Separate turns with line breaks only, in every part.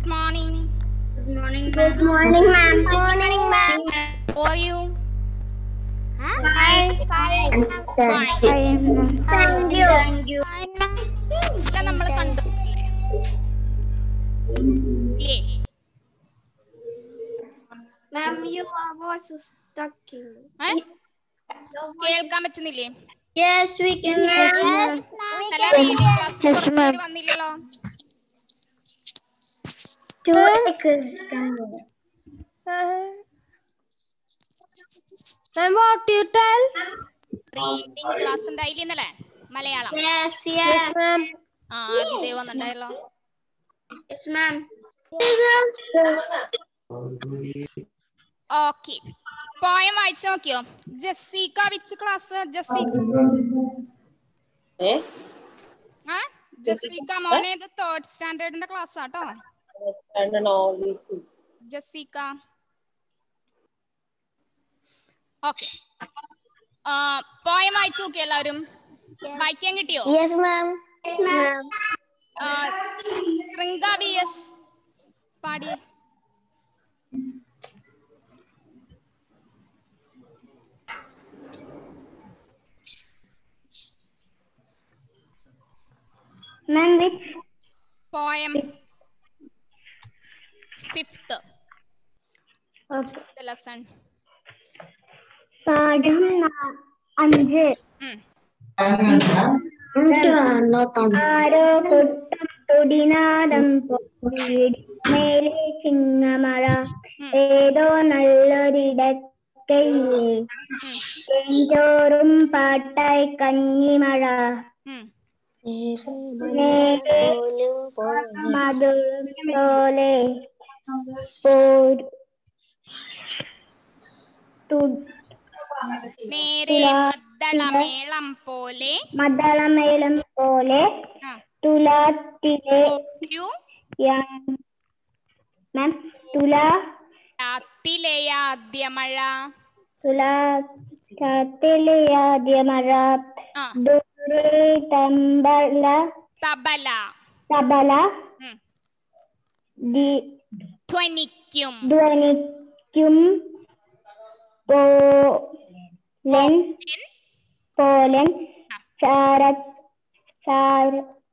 Good morning.
Good morning,
Good morning, ma'am. Good morning, ma'am.
How are you?
Fine. Fine.
Fine.
Thank you.
Thank you.
ഇല്ല നമ്മൾ കണ്ടിട്ടില്ലേ ഇല്ലേ
Ma'am, your voice is talking.
ഏ? കേൾക്കാൻ പറ്റുന്നില്ലേ
Yes, we can hear you.
Yes,
നല്ല reading class
Yes, ma'am.
വന്നില്ലല്ലോ
Ma'am, what you tell?
Reading class ഉണ്ടായില്ലേ ഇന്നലെ Malayalam
Yes,
Yes,
yes.
ma'am.
ആ ആദ്യത്തെ വന്നിട്ടുണ്ടായല്ലോ
Yes, ma'am.
ഓക്കെ പോയം വായിച്ചു നോക്കിയോ ജെസ്സിക്ക വിച്ച് ക്ലാസ് ജെസ്സിക്ക ആ ജെസ്സിക്ക മോനെ ഇത് തേർഡ് സ്റ്റാൻഡേർഡിന്റെ ക്ലാസ് ആട്ടോ ജെസ്സിക്ക ഓക്കെ പോയം വായിച്ചു നോക്കിയോ എല്ലാവരും വായിക്കാൻ കിട്ടിയോ
Yes, ma'am. Yes, ma'am.
Shringa B S പാടിയേ
Ma'am, which?
Poem fifth
Okay.
Lesson
പാഠം നാ- അഞ്ച് ആരോ കൊട്ടം തുടിനാദം പൊടി മേലെ ചിങ്ങമഴ ഏതോ നല്ലൊരിടക്കയിലേ ചെഞ്ചോറും പാട്ടായി കഞ്ഞിമഴ നേരെ മധുരം പോലെ പോരു തു-
നേരെ മദ്ദളമേളം പോലെ
മദ്ദളമേളം പോലെ
ആ,
തുലാത്തിലെ
ഒരു
യാ- മാം തുലാ
രാത്തിലെയാദ്യ മഴ
തുലാത്തിലെ ആദ്യ മഴ
ആ
ദൂരെ തമ്പല
തബല
തബല
ഉം.
ദി-
ധ്വനിക്കും
ധ്വനിക്കും പോലൻ
എൻ
പോലൻ
ആ.
ചാര ചാര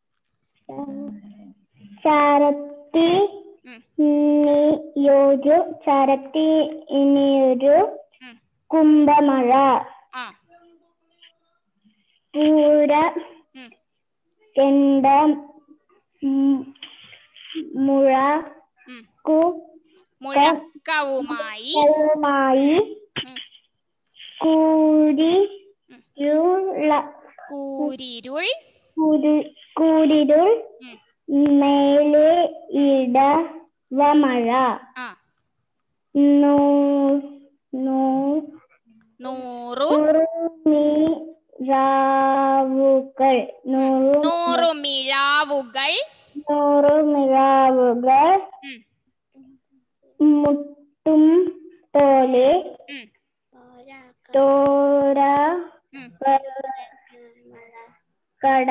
ചാരത്തി
ഉം,
നിയൊരു ചാരത്തി ഇനിയൊരു
ഉം,
കുംഭമഴ
ആ
പൂര
ഉം,
ചെണ്ട ഉം, മുഴ
ഉം.
കു
മുഴക്കവുമായി
വുമായി
ഉം,
കൂടിയുള്ള
കൂരിരുൾ
കൂരി- കൂരിരുൾ
ഉം,
മേലെ ഇടവമഴ
ആ
നൂ നൂ-
നൂറു
നൂറുമിഴാവുകൾ നൂറു
നൂറു മിഴാവുകൾ
നൂറുമിഴാവുകൾ
ഉം,
മുട്ടും പോലെ
ഉം,
തോര
ഉം.
കട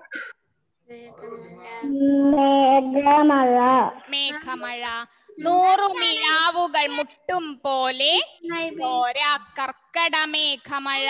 മേഘമഴ
മേഘമഴ നൂറു മിഴാവുകൾ മുട്ടും പോലെ ഓരാ കർക്കട മേഘമഴ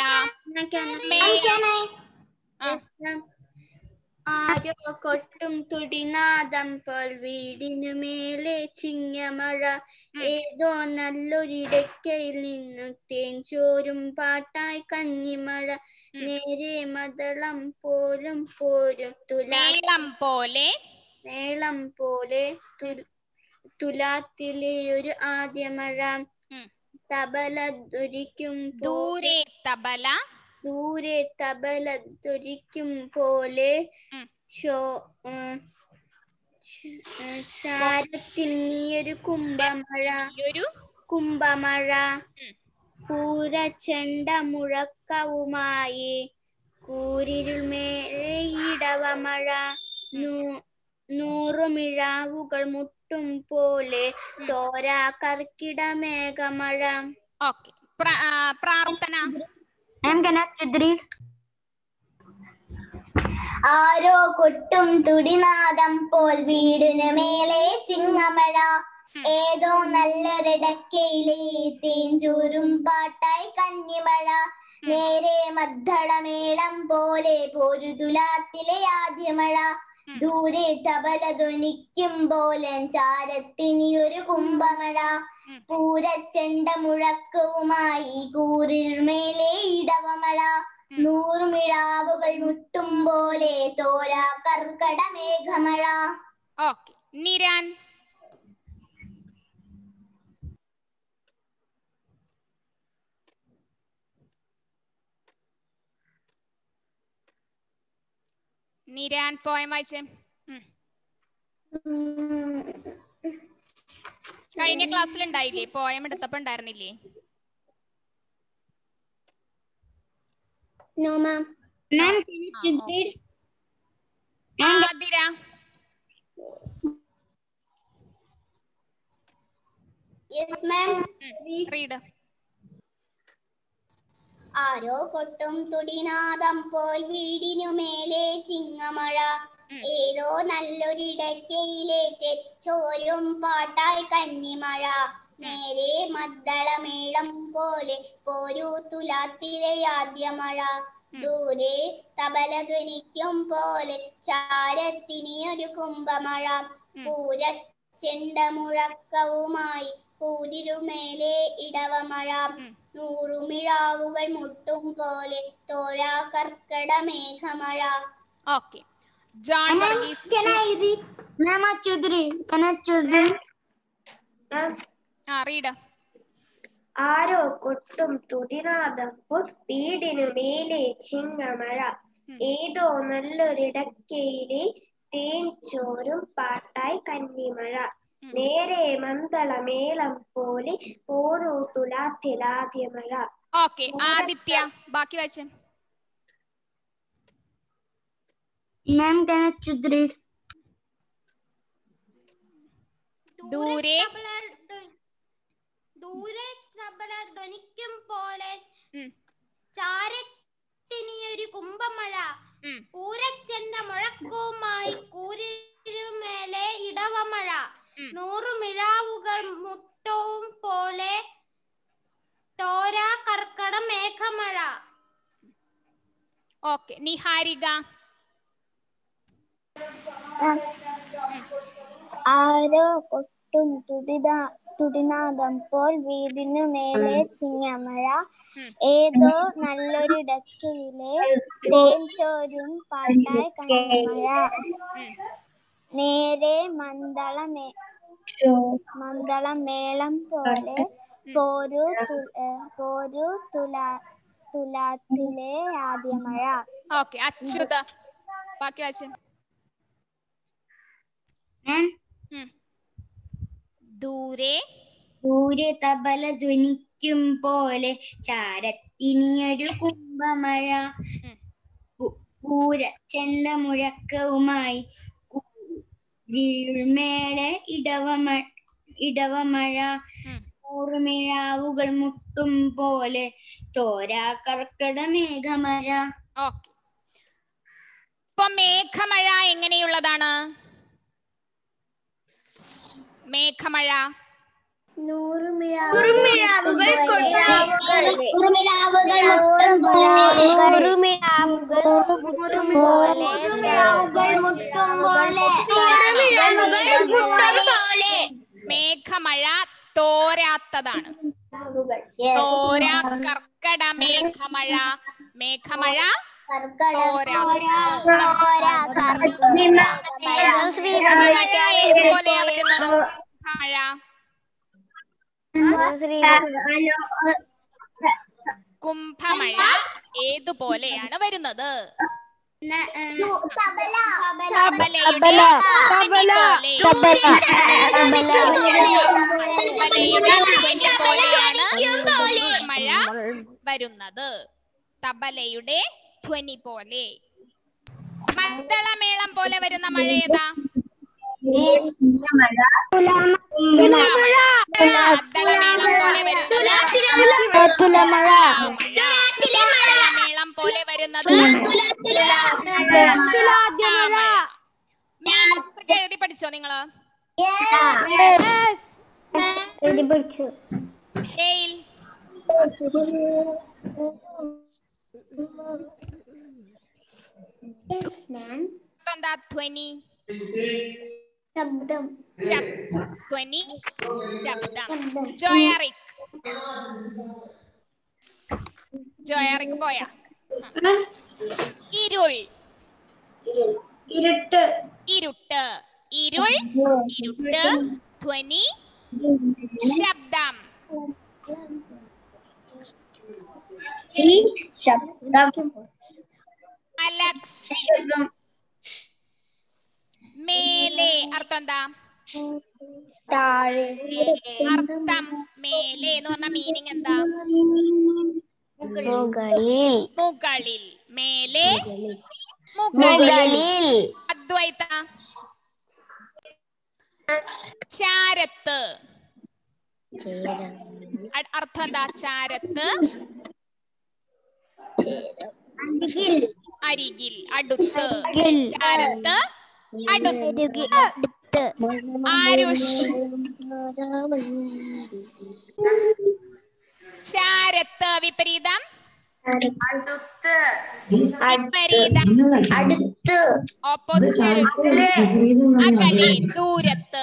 ആ.
ആരോ കൊട്ടും തുടിനാദം പോൽ വീടിനു മേലെ ചിങ്ങമഴ ഏതോ നല്ലൊരിടക്കയിൽ നിന്നു തേൻ ചോരും പാട്ടായി കഞ്ഞിമഴ നേരെ മദളം പോലും പോരും തുലാ
മേളം പോലെ
മേളം പോലെ തു- തുലാത്തിലെ ഒരു ആദ്യ മഴ
ഉം.
തബല ധരിക്കും
ദൂരെ തബല
ദൂരെ തബല ധരിക്കും പോലെ
ഉം.
ശോ ഉം, ശ- ഉം, ശാരത്തിൽ നീയൊരു കുംഭമഴ
ഒരു
കുംഭമഴ
ഉം.
പൂര ചെണ്ട മുഴക്കവുമായി കൂരിരുൾ മേലെ ഇടവമഴ നൂ- നൂറുമിഴാവുകൾ മുട്ടും പോലെ തോരാ കർക്കിട മേഘമഴ
ഓക്കെ പ്രാർത്ഥന
Ma'am, can I read?
ആരോ കൊട്ടും തുടിനാദം പോൽ വീടിന് മേലെ ചിങ്ങമഴ
ഏതോ നല്ലൊരിടക്കയിലെ തേഞ്ചൂരും പാട്ടായി കന്നിമഴ നേരെ മദ്ദളമേളം പോലെ പോരുതുലാത്തിലെ ആദ്യമഴ
ഉം.
ദൂരെ തബല ധ്വനിക്കും പോലെ ചാരത്തിനിയൊരു കുംഭമഴ
ഉം.
പൂരച്ചെണ്ട മുഴക്കവുമായി കൂരിർമേലെ ഇടവമഴ
ഉം.
നൂറുമിഴാവുകൾ മുട്ടും പോലെ തോരാ കർക്കട മേഘമഴ
ഓക്കെ നിരാൻ നിരാൻ പോയം വായിച്ചേ ഉം. കഴിഞ്ഞ ക്ലാസ്സിൽ ഉണ്ടായില്ലേ പോയം എടുത്തപ്പോ ഉണ്ടായിരുന്നില്ലേ
നോ മാം
Ma'am,
ആ, okay. Athira
yes ma'am
read
ആരോ കൊട്ടും തുടിനാദം പോൽ വീടിനു മേലെ ചിങ്ങമഴ
ഉം.
ഏതോ നല്ലൊരിടക്കയിലെ തെച്ചോരും പാട്ടായി കന്നിമഴ നേരെ മദ്ദളമേളം പോലെ പോരൂ തുലാത്തിലെ ആദ്യമഴ
ഉം.
ദൂരെ തബല ധ്വനിക്കും പോലെ ചാരത്തിനിയൊരു കുംഭമഴ
ഉം.
പൂര ചെണ്ട മുഴക്കവുമായി കൂരിരുമേലെ ഇടവമഴ
ഉം.
നൂറുമിഴാവുകൾ മുട്ടും പോലെ തോരാ കർക്കട മേഘമഴ
okay John Varghese
Ma'am, Chudri. Can I Chudri?
ആ റീഡ്
ആരോ കൊട്ടും തുതിനാദം വീടിനു മേലെ ചിങ്ങമഴ
ഉം.
ഏതോ നല്ലൊരിടക്കയിലെ തേൻ ചോരും പാട്ടായി കന്നിമഴ
ഉം.
നേരെ മന്ദളമേളം പോലെ ഓരോ തുലാത്തിലാദ്യമഴ
ഓക്കെ ആദിത്യ ബാക്കി വായിച്ചേ
Ma'am, can I Chudri?
ദൂരെ
ദൂരെ തബല ധ്വനിക്കും പോലെ
ഉം.
ചാരത്തിനിയൊരു കുംഭമഴ
ഉം.
പൂരച്ചെണ്ട മുഴക്കവുമായി കൂരിരുമേലെ ഇടവമഴ
ഉം.
നൂറു മിഴാവുകൾ മുട്ടവും പോലെ തോരാ കർക്കട മേഘമഴ
ഓക്കെ നിഹാരിക
ആരോ കൊട്ടും തുടിതാ തുടിനാദം പോൽ വീടിനു മേലെ ചിങ്ങമഴ
ഉം.
ഏതോ നല്ലൊരിടക്കയിലെ തേൻ ചോരും പാട്ടായി കണ്ണമഴ
ഉം.
നേരെ മന്ദളമേ മന്ദളമേളം പോലെ പോരു തു- ഏ, പോരു തുലാ തുലാത്തിലെ ആദ്യമഴ
ഓക്കെ അച്യുത ബാക്കി വായിച്ചേ ഉം. ദൂരെ
ദൂരെ തബല ധ്വനിക്കും പോലെ ചാരത്തിനിയൊരു കുംഭമഴ
ഉം.
പു- പൂര ചെണ്ട മുഴക്കവുമായി മേലെ ഇടവമ ഇടവമഴ
ഉം.
കൂറുമിഴാവുകൾ മുട്ടും പോലെ തോരാ കർക്കട മേഘമഴ
ഓക്കെ ഇപ്പൊ മേഘമഴ എങ്ങനെയുള്ളതാണ് മേഘമഴ
നൂറുമിഴാവുകൾ
മേഘമഴ തോരാത്തതാണ് തോരാ കർക്കട മേഘമഴ മേഘമഴ തോരാ മേഘമഴ ഏതുപോലെയാ വരുന്നത് മേഘമഴ കുംഭമഴ ഏതുപോലെയാണ് വരുന്നത് തബലയുടെ ധ്വനി പോലെയാണ് മഴ വരുന്നത് തബലയുടെ ധ്വനി പോലെ മദ്ദളമേളം പോലെ വരുന്ന മഴ ഏതാ മദ്ദളമേളം പോലെ വരുന്നത്
തുലമഴ
മദ്ദളമേളം പോലെ വരുന്നത് മീൻ എഴുതി പഠിച്ചോ നിങ്ങള്
എഴുതി പഠിച്ചു
ഹെയിൽ എന്താ ധ്വനി
ശബ്ദം
ശബ്- ധ്വനി ശബ്ദം ജോയറിക് ജോയറിക് പോയാ ഇരുൾ
ഇരുട്ട്
ഇരുട്ട് ഇരുൾ ഇരുട്ട് ധ്വനി ശബ്ദം
ശബ്ദം
അലക്സ് മേലെ അർത്ഥം എന്താ
താഴെ
അർത്ഥം മേലെ എന്ന് പറഞ്ഞ മീനിങ് എന്താ
മുകളിൽ
മുകളിൽ മേലെ മുകളിൽ അദ്വൈത ചാരത്ത് അ- അർത്ഥം എന്താ ചാരത്ത് അരികിൽ അടുത്ത് ചാരത്ത് അടുത്ത് ആരുഷ് ചാരത്ത് വിപരീതം വിപരീതം
അടുത്ത്
ഓപ്പോസിറ്റ് അകലെ ദൂരത്ത്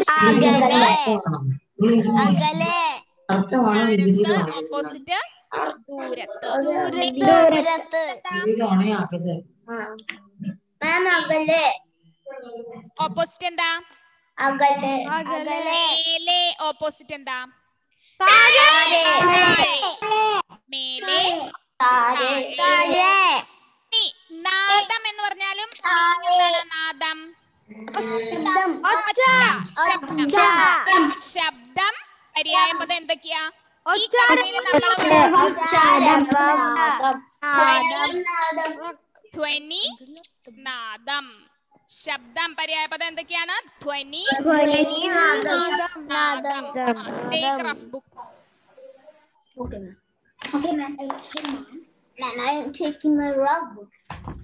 അകലെ
അർത്ഥമാണ് വിപരീതമാണ്
ഓപ്പോസിറ്റ് ദൂരത്ത്
ദൂരത്ത്
വിപരീതമാണ് ആക്കുന്നത്
മാം അകലെ
ഓപ്പോസിറ്റ് എന്താ
അകലെ അകലെ
മേലെ ഓപ്പോസിറ്റ് എന്താ
താഴെ
മേലെ
താഴെ താഴെ
ഇനി നാദം എന്ന് പറഞ്ഞാലും എന്താണ് നാദം ശബ്ദം ശബ്ദം പര്യായ പദം എന്തൊക്കെയാ ഈ കഥയിൽ നമ്മൾ ധ്വനി നാദം ശബ്ദം പര്യായ പദം എന്തൊക്കെയാണ് ധ്വനി നാദം take rough book
Okay, ma'am. Okay, ma'am. Ma'am, I am taking my rough book.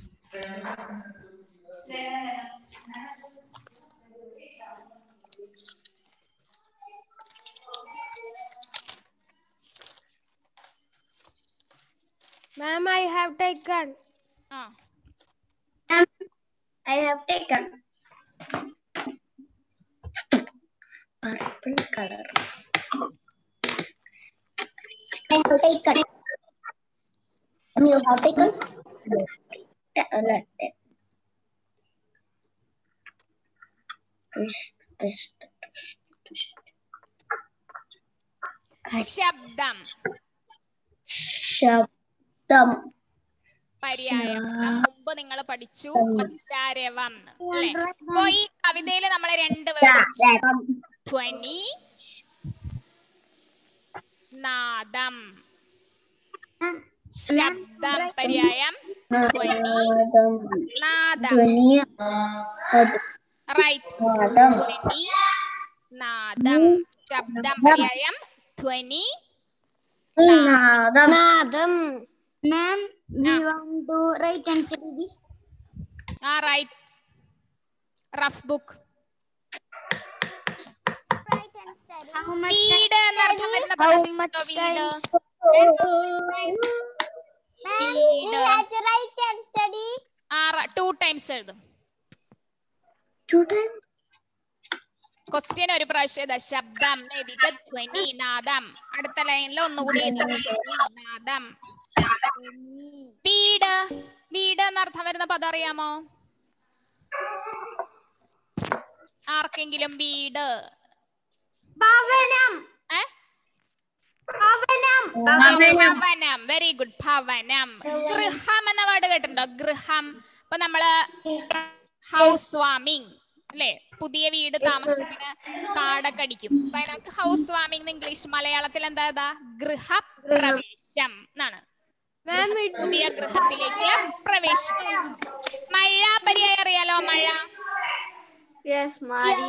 Ma'am, I have taken.
ആ
I have taken purple color. I have taken. And you have taken? Uh, let it. Twist, twist, twist, twist.
ശബ്ദം
ശബ്ദം
പര്യായം പദം മുമ്പ് നിങ്ങൾ പഠിച്ചു ഒച്ചാരവം അല്ലെ അപ്പൊ ഈ കവിതയിൽ നമ്മളെ രണ്ട് വേർഡ് ധ്വനി നാദം ശബ്ദം പര്യായം ധ്വനി നാദം
ധ്വനിയ
റൈറ്റ്
നാദം
ധ്വനി നാദം ശബ്ദം പര്യായം ധ്വനി
നാദം നാദം
Ma'am, we
Ah.
want to write and study this.
ആ write rough book
How much
വീട് എന്നർത്ഥം വരുന്ന
How
പദം
much
കേട്ടോ, വീട്
time?
വീട്
to write and study.
ആ ടു ടൈംസ് എഴുതും
Two times.
ക്വസ്റ്റ്യൻ ഒരു പ്രാവശ്യം ഇതാ ശബ്ദം എന്ന് എഴുതിയിട്ട് ധ്വനി നാദം അടുത്ത ലൈനിൽ ഒന്നുകൂടി എഴുതാം ധ്വനി നാദം വീട് വീട് എന്നർത്ഥം വരുന്ന പദം അറിയാമോ ആർക്കെങ്കിലും വീട്
ഭവനം
ഏ?
ഭവനം
ഭവനം വെരി ഗുഡ് ഭവനം ഗൃഹം എന്ന വേർഡ് കേട്ടിട്ടുണ്ടോ ഗൃഹം ഇപ്പൊ നമ്മള് ഹൗസ് വാമിങ് അല്ലെ പുതിയ വീട് താമസത്തിന് കാടൊക്കെ അടിക്കും അപ്പൊ അതിനകത്ത് ഹൗസ് വാമിംഗ് ഇംഗ്ലീഷ് മലയാളത്തിൽ എന്താ ഇതാ ഗൃഹപ്രവേശം എന്നാണ്
Ma'am, it
പുതിയ ഗൃഹത്തിലേക്ക് പ്രവേശിക്കും മഴ പര്യായം അറിയാലോ മഴ
yes മാരി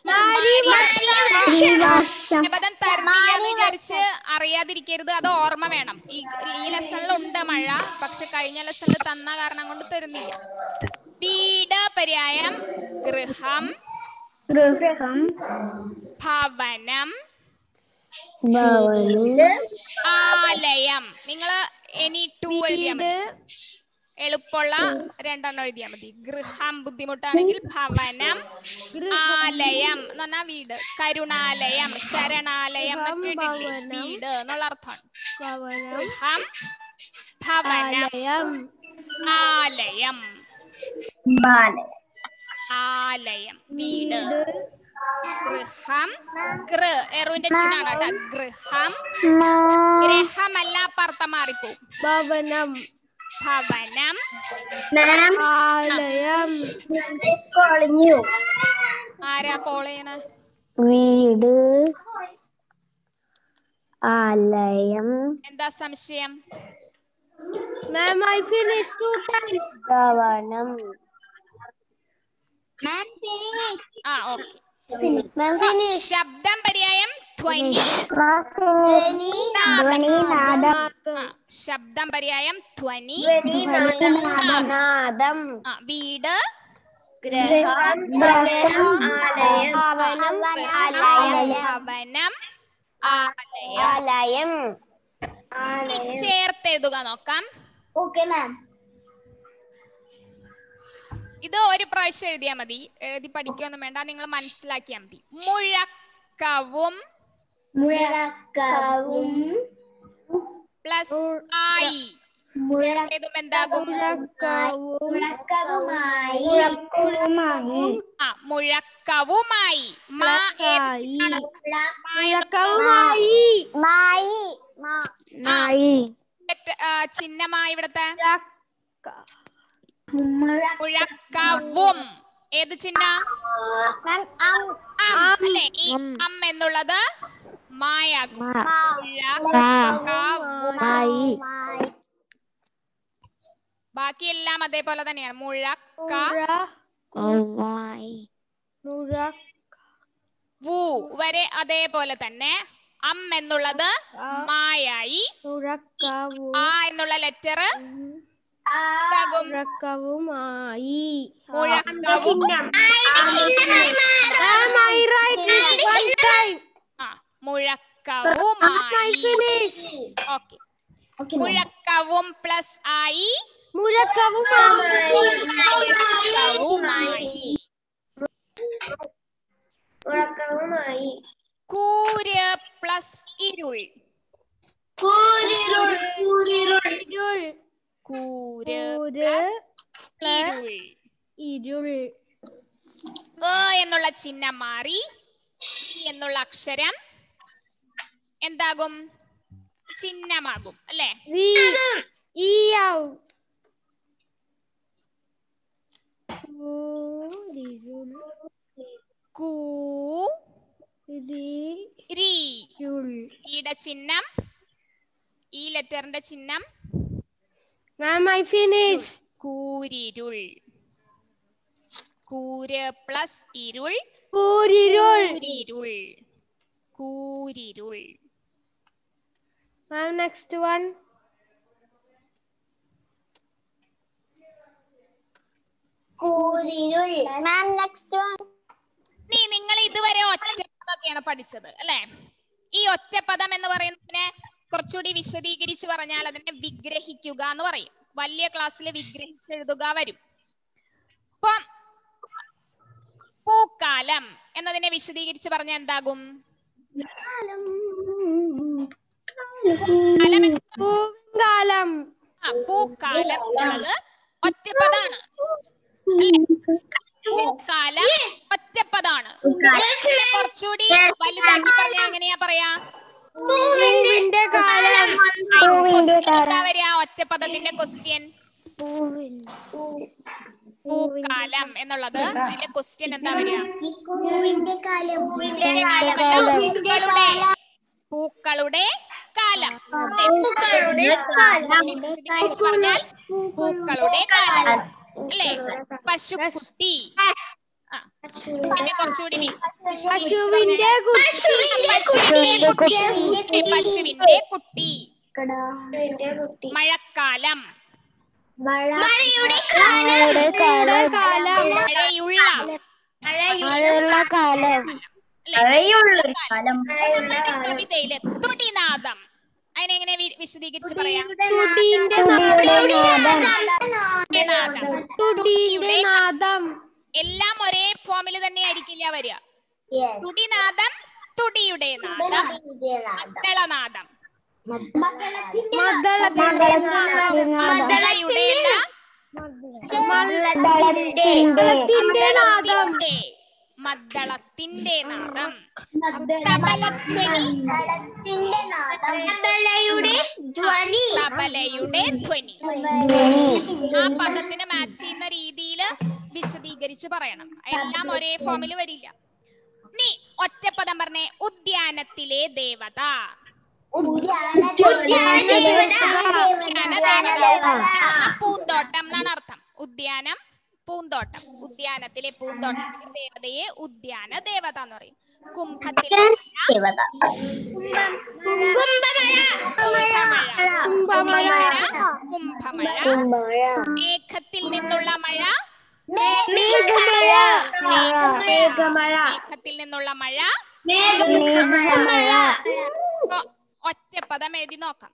പദം തരുന്നില്ല എന്ന് വിചാരിച്ച് അറിയാതിരിക്കരുത് അത് ഓർമ്മ വേണം ഈ ഈ ലെസണിൽ ഉണ്ട് മഴ പക്ഷെ കഴിഞ്ഞ ലെസണിൽ തന്ന കാരണം കൊണ്ട് തരുന്നില്ല വീട് പര്യായം ഗൃഹം
ഗൃഹം
ഭവനം ആലയം നിങ്ങൾ എനി ടു എഴുതിയാൽ മതി
വീട്
എളുപ്പമുള്ള രണ്ടെണ്ണം എഴുതിയാൽ മതി ഗൃഹം ബുദ്ധിമുട്ടാണെങ്കിൽ ഭവനം ആലയം എന്ന് പറഞ്ഞാൽ വീട് കരുണാലയം ശരണാലയം എന്നൊക്കെ
ഗൃഹം,
കേട്ടിട്ടില്ലേ?
ഭവനം.
വീട് എന്നുള്ള അർത്ഥമാണ്
ഭവനം
ഗൃഹം ഭവനം
ആലയം
ആലയം ആലയം വീട് ഗൃഹം ഗൃ എറുവിന്റെ ചിഹ്നാണ് കേട്ടോ ഗൃഹം ഗ്രഹമല്ല അപ്പുറത്ത മാറിപ്പോവും
ഭവനം
ഭവനം
ആലയം
ആരാ കോൾ ചെയ്യണ
വീട് ആലയം
എന്താ സംശയം
ma'am I finish two times
ഭവനം
Ma'am, finish.
ആ ഓക്കെ
മാം ഫിനിഷ്
ശബ്ദം പര്യായം ധ്വനി ആ, ശബ്ദം പര്യായം ധ്വനി
നാദം
ആ വീട്
ഗ്രഹം ഭവനം ആലയം
ഭവനം ആലയം
ആലയം
ചേർത്ത് എഴുതുക നോക്കാം
Okay, ma'am.
ഇത് ഒരു പ്രാവശ്യം എഴുതിയാൽ മതി എഴുതി പഠിക്കൊന്നും വേണ്ട നിങ്ങൾ മനസ്സിലാക്കിയാൽ മതി മുഴക്കവും
മുഴക്കവും
പ്ലസ് ആയി ചേർത്ത് എഴുതുമ്പോ എന്താകും
മുഴക്കവും
മുഴക്കവുമായി
ആ മുഴക്കവുമായി മാ ഏത് ചിഹ്നാണ്? മാ എന്ന്
മുഴക്കവുമായി
മായി
തെറ്റ്- ആ, ചിഹ്നമായി ഇവിടത്തെ
മുഴക്ക
മുഴക്കവും ഏത് ചിഹ്ന അം അല്ലേ ഈ അം എന്നുള്ളത് മായാകും മുഴക്കവും ബാക്കിയെല്ലാം അതേപോലെ തന്നെയാണ് മുഴക്ക
മുഴ
വു വരെ അതേപോലെ തന്നെ അം എന്നുള്ളത് മായായി
മുഴക്കവും
ആ എന്നുള്ള ലെറ്റർ എന്താകും
മുഴക്കവുമായി
മുഴക്കവും
Ma'am, I write it one time.
ആ മുഴക്കവുമായി ഓക്കെ മുഴക്കവും പ്ലസ് ആയി
മുഴക്കവുമായി
മുഴക്കവുമായി കൂര് പ്ലസ് ഇരുൾ
ഇരുൾ
കൂര്
കൂര്
ഇരുൾ
ഇരുൾ
ഏ എന്നുള്ള ചിഹ്നം മാറി ഈ എന്നുള്ള അക്ഷരം എന്താകും ചിഹ്നമാകും അല്ലെ
വി ഈയൗ കൂരിരുൾ
കൂ
രി
രി ഈയുടെ ചിഹ്നം ഈ ലെറ്ററിന്റെ ചിഹ്നം
മാം ഐ ഫിനിഷ്
കൂരിരുൾ കൂര് പ്ലസ് ഇരുൾ
കൂരിരുൾ
കൂരിരുൾ കൂരിരുൾ
ma'am next one
ma'am next
നീ നിങ്ങൾ ഇതുവരെ ഒറ്റപ്പദമൊക്കെയാണ് പഠിച്ചത് അല്ലെ ഈ ഒറ്റപ്പദം എന്ന് പറയുന്നതിനെ കുറച്ചുകൂടി വിശദീകരിച്ച് പറഞ്ഞാൽ അതിനെ വിഗ്രഹിക്കുക എന്ന് പറയും വലിയ ക്ലാസ്സിൽ വിഗ്രഹിച്ചെഴുതുക വരും ഇപ്പം പൂക്കാലം എന്നതിനെ വിശദീകരിച്ച് പറഞ്ഞാൽ എന്താകും പൂക്കാലം എന്ന്
പൂങ്കാലം
ആ പൂക്കാലം എന്നുള്ളത് ഒറ്റപ്പദാണ് അല്ലേ? പൂക്കാലം ഒറ്റപ്പദാണ് ഇതിനെ കുറച്ചുകൂടി വലുതാക്കി പറഞ്ഞാൽ എങ്ങനെയാ പറയാ
പൂവിന്റെ കാലം
ക്വസ്റ്റ്യൻ എന്താ വരിക ഒറ്റപ്പദത്തിന്റെ ക്വസ്റ്റ്യൻ പൂക്കാലം എന്നുള്ളത് അതിന്റെ ക്വസ്റ്റ്യൻ എന്താ വരിക
പൂവിന്റെ കാലം
പൂവിന്റെ കാലമല്ല, പൂക്കളുടെ പൂക്കളുടെ കാലം വിശദീകരിച്ച് പറഞ്ഞാൽ പൂക്കളുടെ കാലം അല്ലേ പശുക്കുട്ടി ആ പിന്നെ കുറച്ചുകൂടി വി- വിശദീകരിച്ച്
പശുവിന്റെ
പറഞ്ഞാൽ
കുട്ടി
പശുവിന്റെ പശുവിന്റെ കുട്ടി മഴക്കാലം
മഴയുടെ കാലം
മഴയുള്ള
മഴയുള്ള കാലം
അല്ലേ?
മഴയുള്ളൊരു കാലം
നമ്മുടെ കവിതയില് തുടിനാദം അതിനെങ്ങനെ വി- വിശദീകരിച്ച് പറയാം
തുടിന്റെ
തുടിനാദം
തുടിന്റെ നാദം
എല്ലാം ഒരേ ഫോമിൽ തന്നെ ആയിരിക്കില്ല വരിക തുടിനാദം തുടിയുടെ നാദം മദ്ദളനാദം
മദ്ദളത്തിന്റെ
മദ്ദളയുടെ അല്ല,
മദ്ദളത്തിന്റെ നാദം
മദ്ദളത്തിന്റെ മദ്ദളത്തിന്റെ നാദം തബലധ്വനി
മദ്ദളയുടെ ധ്വനി
തബലയുടെ ധ്വനി ആ പദത്തിന് മാച്ച് ചെയ്യുന്ന രീതിയിൽ വിശദീകരിച്ച് പറയണം എല്ലാം ഒരേ ഫോമിൽ വരില്ല നീ ഒറ്റപ്പദം പറഞ്ഞേ ഉദ്യാനത്തിലെ ദേവത ഉദ്യാന ദേവത ആ പൂന്തോട്ടം എന്നാണ് അർത്ഥം ഉദ്യാനം പൂന്തോട്ടം ഉദ്യാനത്തിലെ പൂന്തോട്ടത്തിലെ ദേവതയെ ഉദ്യാന ദേവത എന്ന് പറയും കുംഭത്തിലെ
ദേവത
കുംഭമഴ കുംഭമഴ മേഘത്തിൽ നിന്നുള്ള മഴ മേഘത്തിൽ നിന്നുള്ള മഴ ഒ- ഒറ്റപ്പദം എഴുതി നോക്കാം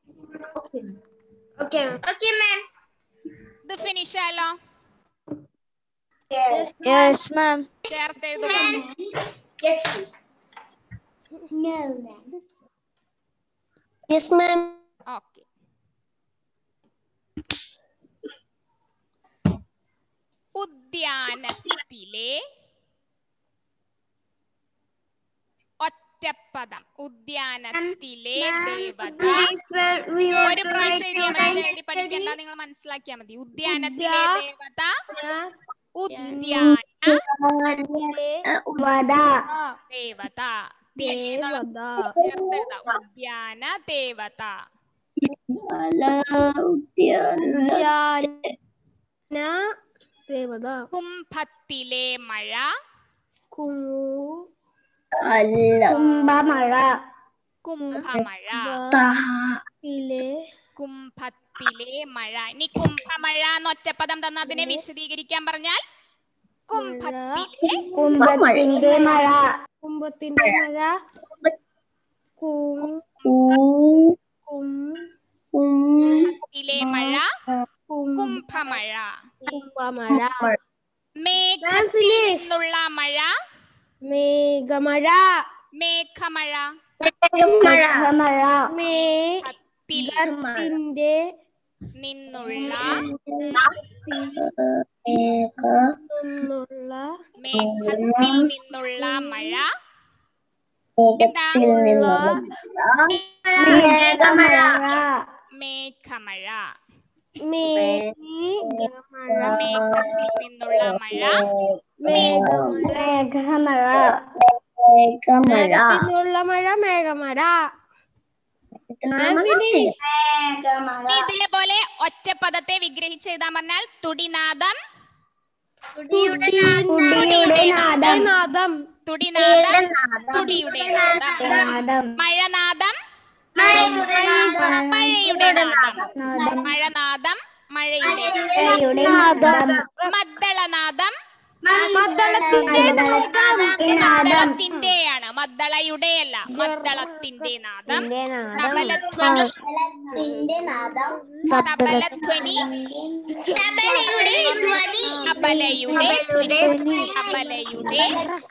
ഓക്കെ മാം
ഇത് ഫിനിഷ് ആയല്ലോ
യെസ് മാം
ചേർത്ത് എഴുതുക
യെസ് മാം
ഓക്കെ ഉദ്യാനത്തിലെ ഒറ്റപ്പദം ഉദ്യാനത്തിലെ ദേവത ഒരു പ്രാവശ്യം എഴുതിയാൽ മതി എഴുതി പഠിക്കണ്ട നിങ്ങൾ മനസ്സിലാക്കിയാ മതി ഉദ്യാനത്തിലെ ദേവത ഉദ്യാന ദേവത
ദേവത
ചേർത്തെഴുതാം ഉദ്യാന ദേവത
ഉദ്യാന ദേവത
കുംഭത്തിലെ മഴ
കു
അല്ല
കുംഭമഴ
കുംഭമഴ
ഇലെ
കുംഭത്തിലെ മഴ ഇനി കുംഭമഴ എന്ന് ഒറ്റപ്പദം തന്ന അതിനെ വിശദീകരിക്കാൻ പറഞ്ഞാൽ കുംഭത്തിലെ
കുംഭത്തിന്റെ മഴ
കുംഭത്തിന്റെ മഴ കും
ഊ
കും
കുംഭത്തിലെ മഴ
കും
കുംഭമഴ
കുംഭമഴ
മേഘത്തിൽ നിന്നുള്ള മഴ
മേഘമഴ
മേഘമഴ
മഴ
ത്തിൽ
മേഘത്തിന്റെ
നിന്നുള്ള
നിന്നുള്ള
മേഘത്തിൽ നിന്നുള്ള മഴ എന്താ
മേഘമഴ
മേഘമഴ
മേഘമഴ
മേഘത്തിൽ നിന്നുള്ള മഴ
മേഘമഴ
മേഘമഴ
മേഘത്തിനുള്ള മഴ മേഘമഴ ഫിനിഷ്
ഇതേപോലെ ഒറ്റപ്പദത്തെ വിഗ്രഹിച്ച് എഴുതാൻ പറഞ്ഞാൽ തുടിനാദം
തുടിയുടെ നാദം
തുടിനാദം തുടിയുടെ നാദം
നാദം
മഴനാദം മഴയുടെ നാദം മഴനാദം മഴയുടെ
മഴയുടെ നാദം
മദ്ദളനാദം
മദ്ദളത്തിന്റെ
മദ്ദളത്തിന്റെയാണ് മദ്ദളയുടെ അല്ല മദ്ദളത്തിന്റെ നാദം തബലധ്വനി തബലധ്വനി
തബലയുടെ ധ്വനി
അബലയുടെ ധ്വനി അബലയുടെ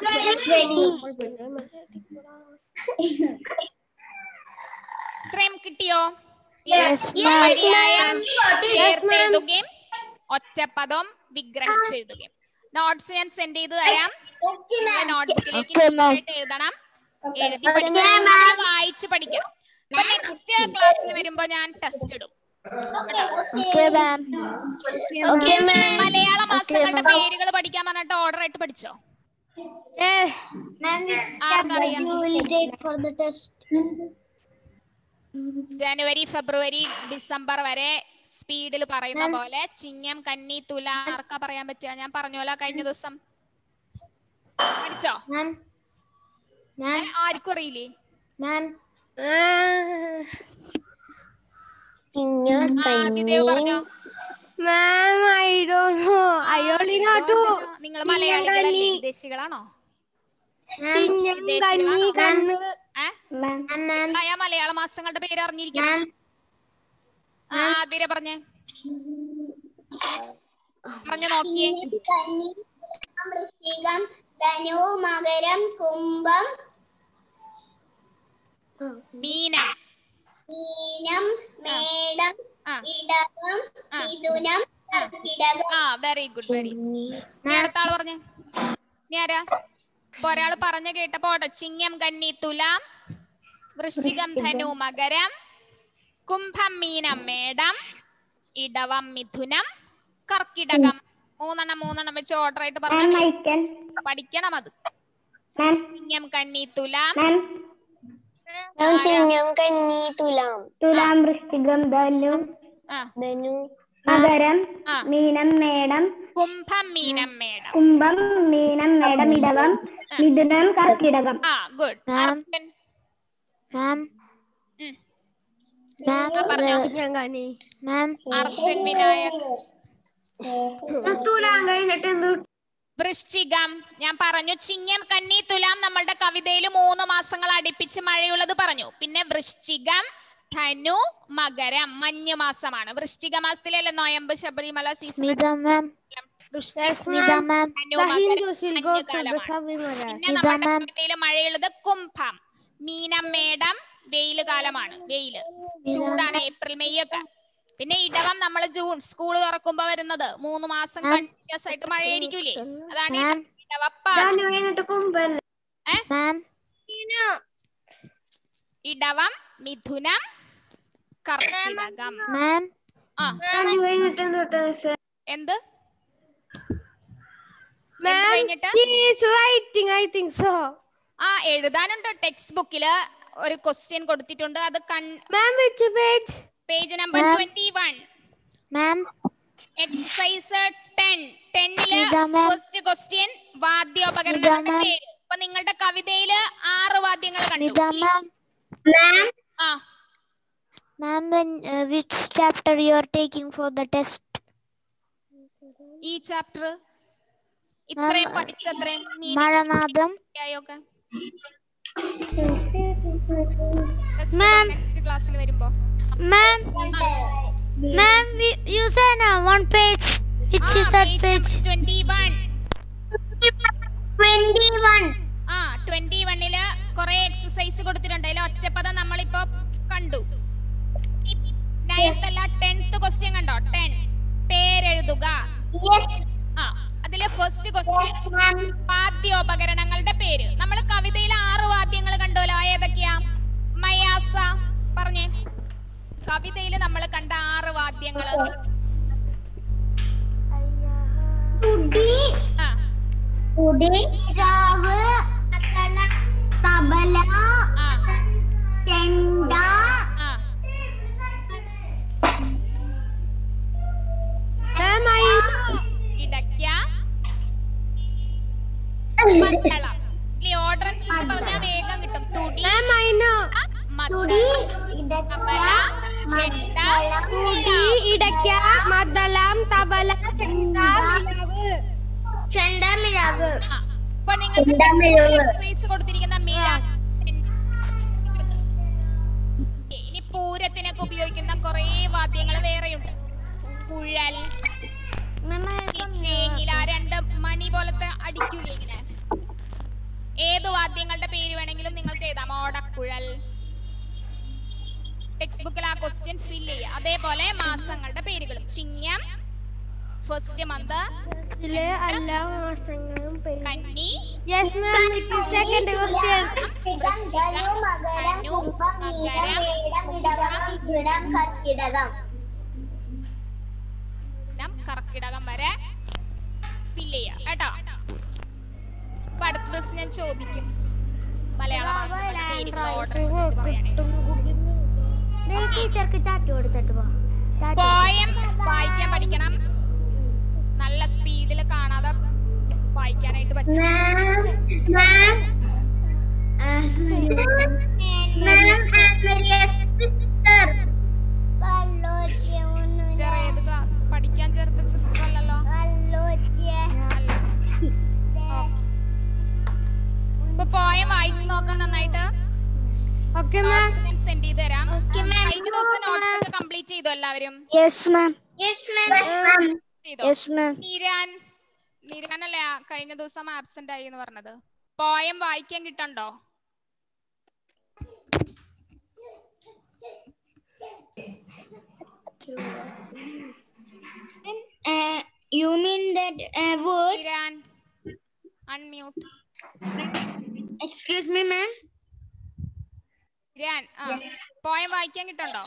ഇത്രയും കിട്ടിയോ പര്യായം ചേർത്തെഴുതുകയും ഒറ്റപ്പദം വിഗ്രഹിച്ചെഴുതുകയും നോട്ട്സ് ഞാൻ സെൻഡ് ചെയ്ത് തരാം നോട്ട്ബുക്കിലേക്ക് നീറ്റായിട്ട് എഴുതണം എഴുതി പഠിക്കണം നന്നായി വായിച്ച് പഠിക്കണം അപ്പൊ നെക്സ്റ്റ് ക്ലാസ്സിൽ വരുമ്പോ ഞാൻ ടെസ്റ്റ് ഇടും മലയാള മാസങ്ങളുടെ പേരുകൾ പഠിക്കാൻ പറഞ്ഞിട്ട് ഓർഡർ ആയിട്ട് പഠിച്ചോ ആർക്കറിയാം ജനുവരി ഫെബ്രുവരി ഡിസംബർ വരെ സ്പീഡിൽ പറയുന്ന പോലെ ചിങ്ങം കന്നി തുല ആർക്കാ പറയാൻ പറ്റുക ഞാൻ പറഞ്ഞോല കഴിഞ്ഞ ദിവസം പഠിച്ചോ ഏ, ആർക്കും അറിയില്ലേ ആദിദേവ് പറഞ്ഞോ
ma'am I don't know I only know two
നിങ്ങൾ മലയാളികളല്ലേ വിദേശികളാണോ
ചിങ്ങം കന്നി കണ്ണ്
ഏ
മാം
ആയ മലയാള മാസങ്ങളുടെ പേര് അറിഞ്ഞിരിക്കണം ആ ആതിര പറഞ്ഞേ പറഞ്ഞു നോക്കിയേ
കന്നി വൃശ്ചികം ധനു മകരം കുംഭം
മീനം
മീനം മേടം
ആ.
ഇടകം
ആ.
മിഥുനം കർക്കിടകം
ആ വെരി ഗുഡ് വെരി ഇനി അടുത്ത ആള് പറഞ്ഞേ ഇനി ആരാ ഇപ്പൊ ഒരാള് പറഞ്ഞ കേട്ടപ്പോ ഓട്ടെ ചിങ്ങം കന്നി തുലാം വൃശ്ചികം ധനു മകരം കുംഭം മീനം മേടം ഇടവം മിഥുനം കർക്കിടകം മൂന്നെണ്ണം മൂന്നെണ്ണം വെച്ച് ഓർഡർ ആയിട്ട്
മാം
പറഞ്ഞാൽ
മൈക്കൻ
പഠിക്കണം അത്
മാം
ചിങ്ങം കന്നി തുലാം
മാം
ചിങ്ങം കന്നി തുലാം
തുലാം വൃശ്ചികം ധനു
ആ
ധനു
മകരം
ആ
മീനം മേടം
കുംഭം മീനം മേടം
കുംഭം മീനം മേടം ഇടവം മിഥുനം കർക്കിടകം
ആ ഗുഡ് അർജുൻ
മാം
ഉം.
മാം
ആ, പറഞ്ഞോ
ചിങ്ങം കന്നി
മാം
അർജുൻ വിനായക്
തുലാം കഴിഞ്ഞിട്ട് എന്ത്
വൃശ്ചികം ഞാൻ പറഞ്ഞു ചിങ്ങം കന്നി തുലാം നമ്മളുടെ കവിതയിൽ മൂന്ന് മാസങ്ങൾ അടുപ്പിച്ച് മഴയുള്ളത് പറഞ്ഞു പിന്നെ വൃശ്ചികം ധനു മകരം മഞ്ഞ് മാസമാണ് വൃശ്ചിക മാസത്തിലല്ലേ നോയമ്പ് ശബരിമല സീസൺ
സ്മിത മാം
വൃശ്ചിക
സ്മിത മാം
ധനു
The
മകരം
Hindus will go to the
മഞ്ഞുകാലമാണ്
Sabrimala.
പിന്നെ നമ്മുടെ കവിതയിൽ മഴയുള്ളത് കുംഭം മീനം മേടം വെയില് കാലമാണ് വെയില് ചൂടാണ് ഏപ്രിൽ മെയ് ഒക്കെ പിന്നെ ഇടവം നമ്മൾ ജൂൺ സ്കൂൾ തുറക്കുമ്പോ വരുന്നത് മൂന്ന് മാസം കണ്ടിന്യൂസ് ആയിട്ട് മഴയായിരിക്കൂലേ അതാണ്
മാം
ഇടവപ്പാതി
കഴിഞ്ഞിട്ട് കുംഭം
മാം
ഇടവം മിഥുനം കർക്കിടകം
മാം
ആ
കഴിഞ്ഞിട്ട് എന്ത്
എന്ത് എന്ത്
Ma'am,
കഴിഞ്ഞിട്ട്
she is writing, I think so.
ആ എഴുതാനുണ്ട് ടെക്സ്റ്റ് ബുക്കില് ഒരു ക്വസ്റ്റ്യൻ കൊടുത്തിട്ടുണ്ട് അത് കൺ
Ma'am, which page?
Page number
Ma'am.
Twenty one
ma'am
exercise ten ടെന്നില്
ഇതാ ma'am.
ഫസ്റ്റ് ക്വസ്റ്റ്യൻ വാദ്യോപകരണങ്ങളുടെ
ma'am.
പേര് ഇപ്പൊ നിങ്ങളുടെ കവിതയില് ആറ് വാദ്യങ്ങൾ
സ്മിത
കണ്ടു
മാം
ആ
ma'am when uh, which chapter you are taking for the test
ഈ ചാപ്റ്റർ ഇത്രയും
Ma'am,
പഠിച്ചത്രയും
മഴനാദം
ആയൊക്കെ
Ma'am.
നെക്സ്റ്റ് ക്ലാസ്സിൽ വരുമ്പോ
ma'am ma'am you said uh, one page which is that page
twenty one
twenty one
ആ twenty വണ്ണില് കുറെ എക്സസൈസ് കൊടുത്തിട്ടുണ്ട് അതിൽ ഒറ്റപ്പദം നമ്മളിപ്പോ കണ്ടു നയൻത്ത് അല്ല ടെൻത്ത് ക്വസ്റ്റ്യൻ കണ്ടോ ടെൻ പേരെഴുതുക
യെസ്
ആ അതിലെ ഫസ്റ്റ് ക്വസ്റ്റ്യൻ വാദ്യോപകരണങ്ങളുടെ പേര് നമ്മൾ കവിതയിൽ ആറ് വാദ്യങ്ങൾ കണ്ടോലോ ഏതൊക്കെയാ മയാസ പറഞ്ഞേ കവിതയിൽ നമ്മൾ കണ്ട ആറ് വാദ്യങ്ങള്
തുടി
ആ
തുടി രാവ് തബല
ആ
ചെണ്ട
ആ
Ma'am, I
ഇടയ്ക്ക മദ്ദളം ഈ ഓർഡർ അനുസരിച്ച് പറഞ്ഞാൽ വേഗം കിട്ടും തുടി
ma'am, I know.
തുടി
മദ്ദളം തബല ചെണ്ട
തുടി, ഇടയ്ക്ക, മദ്ദളം, തബല, ചെണ്ട, മിഴവ്.
ചെണ്ട മിഴവ്
ആ അപ്പൊ നിങ്ങൾക്ക്
ചെണ്ടമിഴവ്.
എക്സസൈസ് കൊടുത്തിരിക്കുന്ന മിഴ ഇനി പൂരത്തിനൊക്കെ ഉപയോഗിക്കുന്ന കുറെ വാദ്യങ്ങൾ വേറെയുണ്ട് കുഴൽ ഈ ചേങ്ങില രണ്ട് മണി പോലത്തെ അടിക്കൂലേ ഇങ്ങനെ ഏത് വാദ്യങ്ങളുടെ പേര് വേണമെങ്കിലും നിങ്ങൾക്ക് എഴുതാം ഓടക്കുഴൽ ടെക്സ്റ്റ് ബുക്കിൽ ആ ക്വസ്റ്റ്യൻ ഫിൽ ചെയ്യുക അതേപോലെ മാസങ്ങളുടെ പേരുകളും ചിങ്ങം ഫസ്റ്റ് മന്ത്
ഇതിലെ എല്ലാ മാസങ്ങളും പേര്.
കന്നി
Yes, ma'am, it is second question.
ധനു മകരം കുംഭം മീനം മേടം ഇടവം മിഥുനം കർക്കിടകം
നം കർക്കിടകം വരെ ഫിൽ ചെയ്യാം കേട്ടോ അപ്പൊ അടുത്ത ദിവസം ഞാൻ ചോദിക്കും മലയാള മാസങ്ങളുടെ പേരുകൾ ഓർഡർ അനുസരിച്ച് പറയാനായിട്ട്
ടീച്ചർക്ക് ചാറ്റ് കൊടുത്തിട്ട് പോ
പോയം വായിക്കാൻ പഠിക്കണം നല്ല സ്പീഡിൽ കാണാതെ വായിക്കാനായിട്ട് പറ്റും
മാം മാം സിസ്റ്റർ
സിസ്റ്റർ ഏത് ക്ലാ- പഠിക്കാൻ ചേർത്ത സിസ്റ്റർ അല്ലല്ലോ അല്ല ഓ. ഇപ്പൊ പോയം വായിച്ചു നോക്കാം നന്നായിട്ട്
ഓക്കെ മാം
നോട്ട്സ് ഞാൻ സെൻഡ് ചെയ്ത് തരാം കഴിഞ്ഞ ദിവസം നോട്ട്സ് ഒക്കെ കംപ്ലീറ്റ് ചെയ്തു എല്ലാവരും
യെസ് മാം
യെസ് മാം
ചെയ്തോ
യെസ് മാം
നീരാൻ നീരാനല്ലേ ആ കഴിഞ്ഞ ദിവസം ആബ്സെന്റ് ആയി എന്ന് പറഞ്ഞത് പോയം വായിക്കാൻ കിട്ടണ്ടോ
Uh, you mean that uh, words?
നീരാൻ അൺമ്യൂട്ട്
Excuse me, ma'am.
നീരാൻ ആ പോയം വായിക്കാൻ കിട്ടണ്ടോ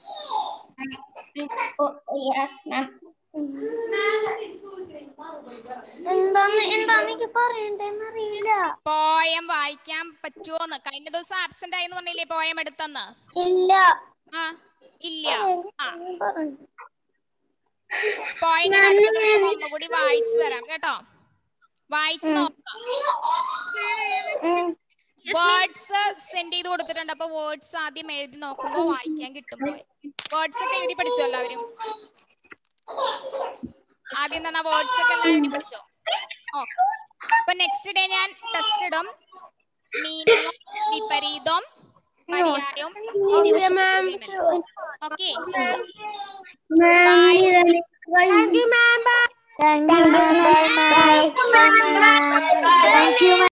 Oh, yes, ma'am. എന്താണ് എന്താണ് എനിക്ക് പറയണ്ടെന്ന് അറിയില്ല
പോയം വായിക്കാൻ പറ്റുമോന്ന് കഴിഞ്ഞ ദിവസം ആബ്സെന്റ് ആയി എന്ന് പറഞ്ഞില്ലേ പോയം എടുത്തെന്ന്
ഇല്ല
ആ ഇല്ല ആ പോയം ഞാൻ അടുത്ത ദിവസം ഒന്നുകൂടി വായിച്ചു തരാം കേട്ടോ വായിച്ചു നോക്കാം വേർഡ്സ് സെൻഡ് ചെയ്ത് കൊടുത്തിട്ടുണ്ട് അപ്പൊ വേർഡ്സ് ആദ്യം എഴുതി നോക്കുമ്പോ വായിക്കാൻ കിട്ടും വേർഡ്സ് ഒക്കെ എഴുതി പഠിച്ചോ എല്ലാവരും ആദ്യം തന്നെ വേർഡ്സ് ഒക്കെ എല്ലാം എഴുതി പഠിച്ചോ ഓക്കെ അപ്പൊ നെക്സ്റ്റ് ഡേ ഞാൻ ടെസ്റ്റ് ഇടും മീനിങ്ങും വിപരീതവും പര്യായവും
okay ma'am
okay
thank you ma'am bye
thank you ma'am bye ma'am thank U